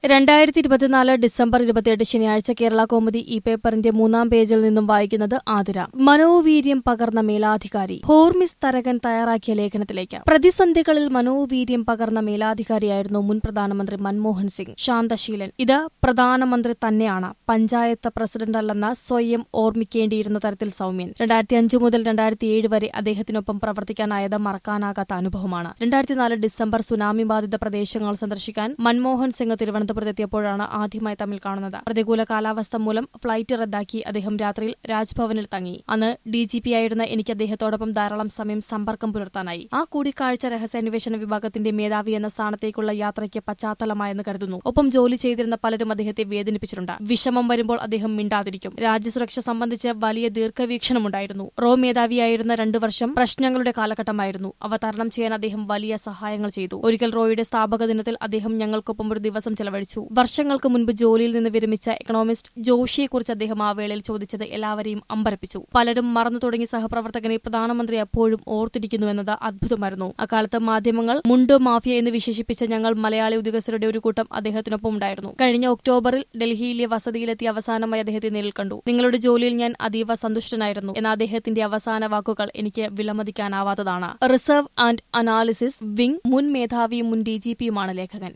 രണ്ടായിരത്തി ഇരുപത്തിനാല് ഡിസംബർ ഇരുപത്തിയെട്ട് ശനിയാഴ്ച കേരള കോമുദി ഈ പേപ്പറിന്റെ മൂന്നാം പേജിൽ നിന്നും വായിക്കുന്നത് ആതിര മനോവീര്യം പകർന്ന മേലാധികാരി ഹോർമിസ് തരകൻ തയ്യാറാക്കിയ ലേഖനത്തിലേക്ക് പ്രതിസന്ധികളിൽ മനോവീര്യം പകർന്ന മേലാധികാരിയായിരുന്നു മുൻ പ്രധാനമന്ത്രി മൻമോഹൻ സിംഗ് ശാന്തശീലൻ ഇത് പ്രധാനമന്ത്രി തന്നെയാണ് പഞ്ചായത്ത് പ്രസിഡന്റല്ലെന്ന് സ്വയം ഓർമ്മിക്കേണ്ടിയിരുന്ന തരത്തിൽ സൗമ്യൻ രണ്ടായിരത്തി അഞ്ചു മുതൽ രണ്ടായിരത്തി ഏഴ് വരെ അദ്ദേഹത്തിനൊപ്പം പ്രവർത്തിക്കാനായത് മറക്കാനാകാത്ത അനുഭവമാണ് രണ്ടായിരത്തി നാല് ഡിസംബർ സുനാമി ബാധിത പ്രദേശങ്ങൾ സന്ദർശിക്കാൻ മൻമോഹൻ സിംഗ് തിരുവനന്തപുരത്തെത്തിയപ്പോഴാണ് ആദ്യമായി തമ്മിൽ കാണുന്നത് പ്രതികൂല കാലാവസ്ഥ മൂലം ഫ്ളൈറ്റ് റദ്ദാക്കി അദ്ദേഹം രാത്രിയിൽ രാജ്ഭവനിൽ തങ്ങി അന്ന് ഡി ജി പി ആയിരുന്ന എനിക്ക് അദ്ദേഹത്തോടൊപ്പം ധാരാളം സമയം സമ്പർക്കം പുലർത്താനായി ആ കൂടിക്കാഴ്ച രഹസ്യാന്വേഷണ വിഭാഗത്തിന്റെ മേധാവി എന്ന സ്ഥാനത്തേക്കുള്ള യാത്രയ്ക്ക് പശ്ചാത്തലമായെന്ന് കരുതുന്നു ഒപ്പം ജോലി ചെയ്തിരുന്ന പലരും അദ്ദേഹത്തെ വേദനിപ്പിച്ചിട്ടുണ്ട് വിഷമം വരുമ്പോൾ അദ്ദേഹം മിണ്ടാതിരിക്കും രാജ്യസുരക്ഷ സംബന്ധിച്ച് വലിയ ദീർഘവീക്ഷണമുണ്ടായിരുന്നു റോ മേധാവിയായിരുന്ന രണ്ടു വർഷം പ്രശ്നങ്ങളുടെ കാലഘട്ടമായിരുന്നു അവ തരണം ചെയ്യാൻ അദ്ദേഹം വലിയ സഹായങ്ങൾ ചെയ്തു ഒരിക്കൽ റോയുടെ സ്ഥാപക ദിനത്തിൽ അദ്ദേഹം ഞങ്ങൾക്കൊപ്പം ഒരു ദിവസം ചെലവഴിച്ചു വർഷങ്ങൾക്ക് മുൻപ് ജോലിയിൽ നിന്ന് വിരമിച്ച എക്കണോമിസ്റ്റ് ജോഷിയെക്കുറിച്ച് അദ്ദേഹം ആ വേളയിൽ ചോദിച്ചത് എല്ലാവരെയും അമ്പരപ്പിച്ചു പലരും മറന്നു തുടങ്ങിയ സഹപ്രവർത്തകനെ പ്രധാനമന്ത്രി എപ്പോഴും ഓർത്തിരിക്കുന്നുവെന്നത് അദ്ഭുതമായിരുന്നു അക്കാലത്ത് മാധ്യമങ്ങൾ മുണ്ടോ മാഫിയ എന്ന് വിശേഷിപ്പിച്ച ഞങ്ങൾ മലയാളി ഉദ്യോഗസ്ഥരുടെ ഒരു കൂട്ടം അദ്ദേഹത്തിനൊപ്പം ഉണ്ടായിരുന്നു കഴിഞ്ഞ ഒക്ടോബറിൽ ഡൽഹിയിലെ വസതിയിലെത്തി അവസാനമായി അദ്ദേഹത്തെ നേരിൽ കണ്ടു നിങ്ങളുടെ ജോലിയിൽ ഞാൻ അതീവ സന്തുഷ്ടനായിരുന്നു എന്ന അദ്ദേഹത്തിന്റെ അവസാന വാക്കുകൾ എനിക്ക് വിലമതിക്കാനാവാത്തതാണ് റിസർവ് ആൻഡ് അനാലിസിസ് വിംഗ് മുൻ മേധാവിയും മുൻ ഡി ജി പിയുമാണ് ലേഖകൻ